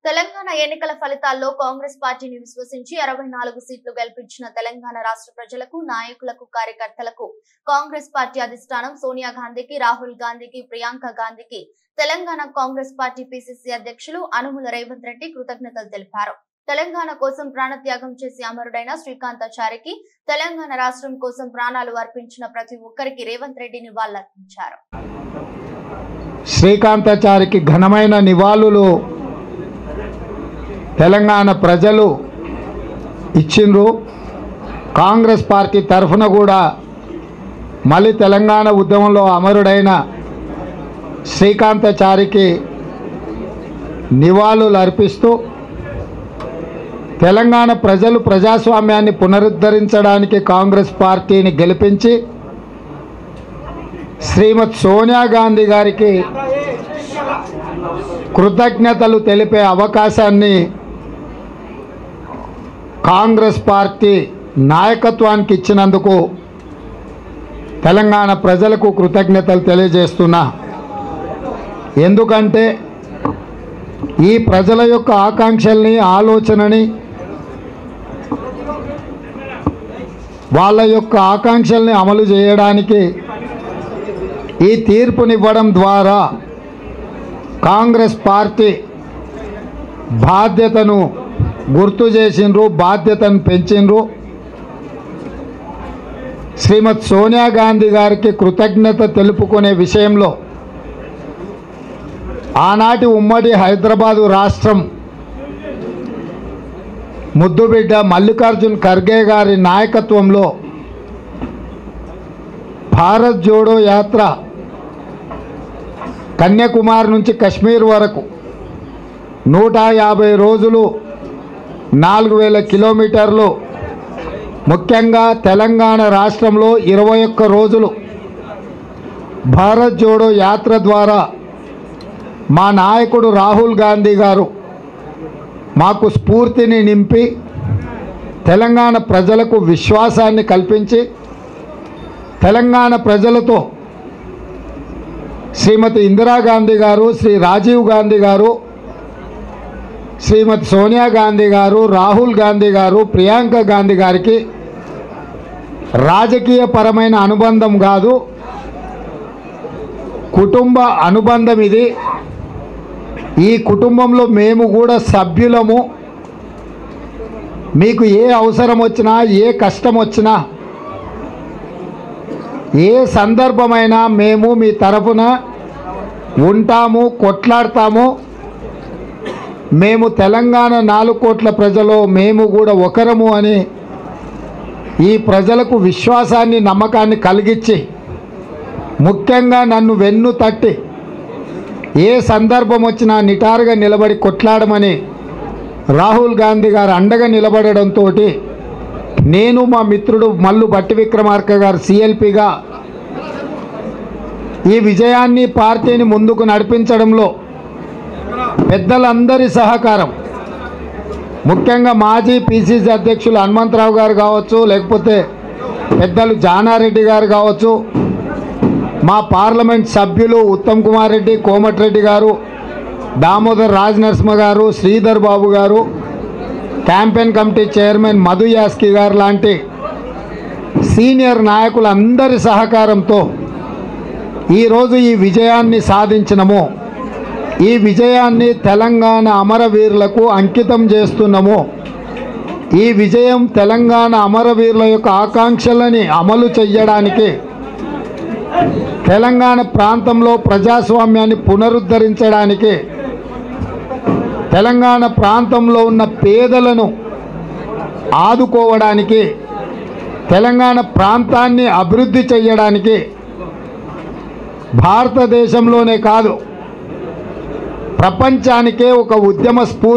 తెలంగాణ ఎన్నికల ఫలితాల్లో కాంగ్రెస్ పార్టీని విశ్వసించి అరవై నాలుగు సీట్లు గెలిపించిన తెలంగాణ రాష్ట్ర ప్రజలకు నాయకులకు కార్యకర్తలకు కాంగ్రెస్ పార్టీ అధిష్టానం సోనియా గాంధీకి రాహుల్ గాంధీకి ప్రియాంక గాంధీకి తెలంగాణ కాంగ్రెస్ పార్టీ పిసిసి అధ్యక్షులు అనుముల రేవంత్ రెడ్డి కృతజ్ఞతలు తెలిపారు తెలంగాణ కోసం ప్రాణత్యాగం చేసి అమరుడైన శ్రీకాంతాచారికి తెలంగాణ రాష్ట్రం కోసం ప్రాణాలు అర్పించిన ప్రతి ఒక్కరికి రేవంత్ రెడ్డి నివాళులర్పించారు శ్రీకాంతాచారికి ఘనమైన నివాళులు తెలంగాణ ప్రజలు ఇచ్చిండ్రు కాంగ్రెస్ పార్టీ తరఫున కూడా మళ్ళీ తెలంగాణ ఉద్యమంలో అమరుడైన శ్రీకాంతాచారికి నివాళులు అర్పిస్తూ తెలంగాణ ప్రజలు ప్రజాస్వామ్యాన్ని పునరుద్ధరించడానికి కాంగ్రెస్ పార్టీని గెలిపించి శ్రీమతి సోనియా గాంధీ గారికి కృతజ్ఞతలు తెలిపే అవకాశాన్ని కాంగ్రెస్ పార్టీ నాయకత్వానికి ఇచ్చినందుకు తెలంగాణ ప్రజలకు కృతజ్ఞతలు తెలియజేస్తున్నా ఎందుకంటే ఈ ప్రజల యొక్క ఆకాంక్షల్ని ఆలోచనని వాళ్ళ యొక్క ఆకాంక్షల్ని అమలు చేయడానికి ఈ తీర్పునివ్వడం ద్వారా కాంగ్రెస్ పార్టీ బాధ్యతను గుర్తు చేసిండ్రు బాధ్యతను పెంచిండ్రు శ్రీమతి సోనియా గాంధీ గారికి కృతజ్ఞత తెలుపుకునే విషయంలో ఆనాటి ఉమ్మడి హైదరాబాదు రాష్ట్రం ముద్దుబిడ్డ మల్లికార్జున్ ఖర్గే గారి నాయకత్వంలో భారత్ జోడో యాత్ర కన్యాకుమారి నుంచి కశ్మీర్ వరకు నూట యాభై రోజులు నాలుగు వేల కిలోమీటర్లు ముఖ్యంగా తెలంగాణ రాష్ట్రంలో ఇరవై ఒక్క రోజులు భారత్ జోడో యాత్ర ద్వారా మా నాయకుడు రాహుల్ గాంధీ గారు మాకు స్ఫూర్తిని నింపి తెలంగాణ ప్రజలకు విశ్వాసాన్ని కల్పించి తెలంగాణ ప్రజలతో శ్రీమతి ఇందిరాగాంధీ గారు శ్రీ రాజీవ్ గాంధీ గారు శ్రీమతి సోనియా గాంధీ గారు రాహుల్ గాంధీ గారు ప్రియాంక గాంధీ గారికి రాజకీయపరమైన అనుబంధం కాదు కుటుంబ అనుబంధం ఇది ఈ కుటుంబంలో మేము కూడా సభ్యులము మీకు ఏ అవసరం వచ్చినా ఏ కష్టం వచ్చినా ఏ సందర్భమైనా మేము మీ తరఫున ఉంటాము కొట్లాడతాము మేము తెలంగాణ నాలుగు కోట్ల ప్రజలు మేము కూడా ఒకరము అని ఈ ప్రజలకు విశ్వాసాన్ని నమ్మకాన్ని కలిగించి ముఖ్యంగా నన్ను వెన్ను తట్టి ఏ సందర్భం వచ్చినా నిటారుగా నిలబడి కొట్లాడమని రాహుల్ గాంధీ గారు అండగా నిలబడడంతో నేను మా మిత్రుడు మల్లు బట్టి విక్రమార్క గారు సిఎల్పిగా ఈ విజయాన్ని పార్టీని ముందుకు నడిపించడంలో పెద్దలందరి సహకారం ముఖ్యంగా మాజీ పిసిసి అధ్యక్షులు హనుమంతరావు గారు కావచ్చు లేకపోతే పెద్దలు జానారెడ్డి గారు కావచ్చు మా పార్లమెంట్ సభ్యులు ఉత్తమ్ కుమార్ రెడ్డి కోమటిరెడ్డి గారు దామోదర్ రాజ్ నరసింహ గారు శ్రీధర్ బాబు గారు campaign committee chairman Madhu Yaskhi గారు లాంటి సీనియర్ నాయకులందరి సహకారంతో ఈరోజు ఈ విజయాన్ని సాధించినము ఈ విజయాన్ని తెలంగాణ అమరవీరులకు అంకితం చేస్తున్నాము ఈ విజయం తెలంగాణ అమరవీరుల యొక్క ఆకాంక్షలని అమలు చెయ్యడానికి తెలంగాణ ప్రాంతంలో ప్రజాస్వామ్యాన్ని పునరుద్ధరించడానికి తెలంగాణ ప్రాంతంలో ఉన్న పేదలను ఆదుకోవడానికి తెలంగాణ ప్రాంతాన్ని అభివృద్ధి చెయ్యడానికి భారతదేశంలోనే కాదు ప్రపంచానికే ఒక ఉద్యమ స్ఫూర్తి